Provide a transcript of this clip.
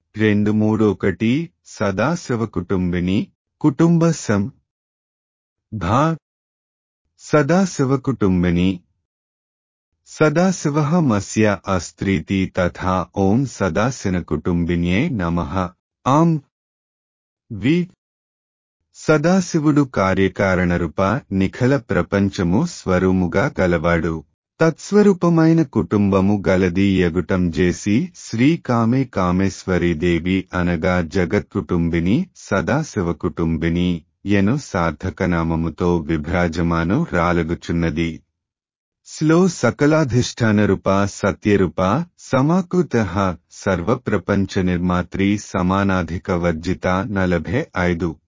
రెండు మూడు ఒకటి సదాశివ కుటుంబిని కుటుంబ సం భా సదాశివ కుటుంబిని సదాశివః మస్య అస్త్రీతి తథా ఓం సదాశిన కుటుంబిన్యే నమః ఆం వి సదాశివుడు కార్యకారణరూప నిఖల ప్రపంచము స్వరూముగా గలవాడు తత్స్వరూపమైన కుటుంబము గలది ఎగుటం చేసి శ్రీ కామే కామేశ్వరీదేవి అనగా జగత్కుటుంబిని సదాశివ కుటుంబిని ఎను సార్థకనామముతో విభ్రాజమాను రాలగుచున్నది స్లో సకలాధిష్టానరూప సత్యరూప సమాకృత సర్వప్రపంచ నిర్మాత్రి సమానాధిక వర్జిత నలభై ఐదు